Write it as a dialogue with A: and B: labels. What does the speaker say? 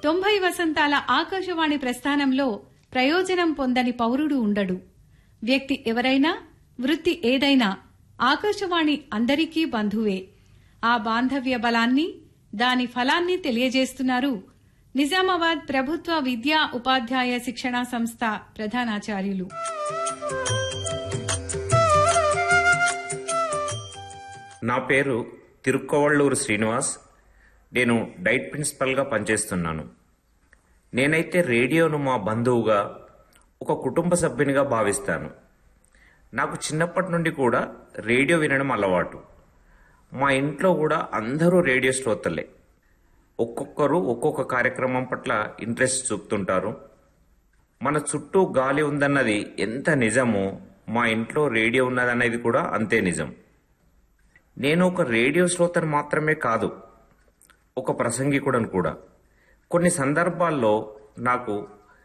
A: తొంభై వసంతాల ఆకాశవాణి ప్రస్థానంలో ప్రయోజనం పొందని పౌరుడు ఉండడు వ్యక్తి ఎవరైనా వృత్తి ఏదైనా ఆకాశవాణి అందరికీ బంధువే ఆ బాంధవ్య బలాన్ని దాని ఫలాన్ని తెలియజేస్తున్నారు నిజామాబాద్ ప్రభుత్వ విద్యా ఉపాధ్యాయ శిక్షణా సంస్థ ప్రధానాచార్యులు
B: నా పేరు తిరుక్కోవళ్ళూరు శ్రీనివాస్ నేను డైట్ ప్రిన్సిపల్గా పనిచేస్తున్నాను నేనైతే రేడియోను మా బంధువుగా ఒక కుటుంబ సభ్యునిగా భావిస్తాను నాకు చిన్నప్పటి నుండి కూడా రేడియో వినడం అలవాటు మా ఇంట్లో కూడా అందరూ రేడియో శ్రోతలే ఒక్కొక్కరు ఒక్కొక్క కార్యక్రమం పట్ల ఇంట్రెస్ట్ చూపుతుంటారు మన చుట్టూ గాలి ఉందన్నది ఎంత నిజమో మా ఇంట్లో రేడియో ఉన్నదన్నది కూడా అంతే నిజం నేను ఒక రేడియో శ్రోతను మాత్రమే కాదు ఒక ప్రసంగికుడను కూడా కొన్ని సందర్భాల్లో నాకు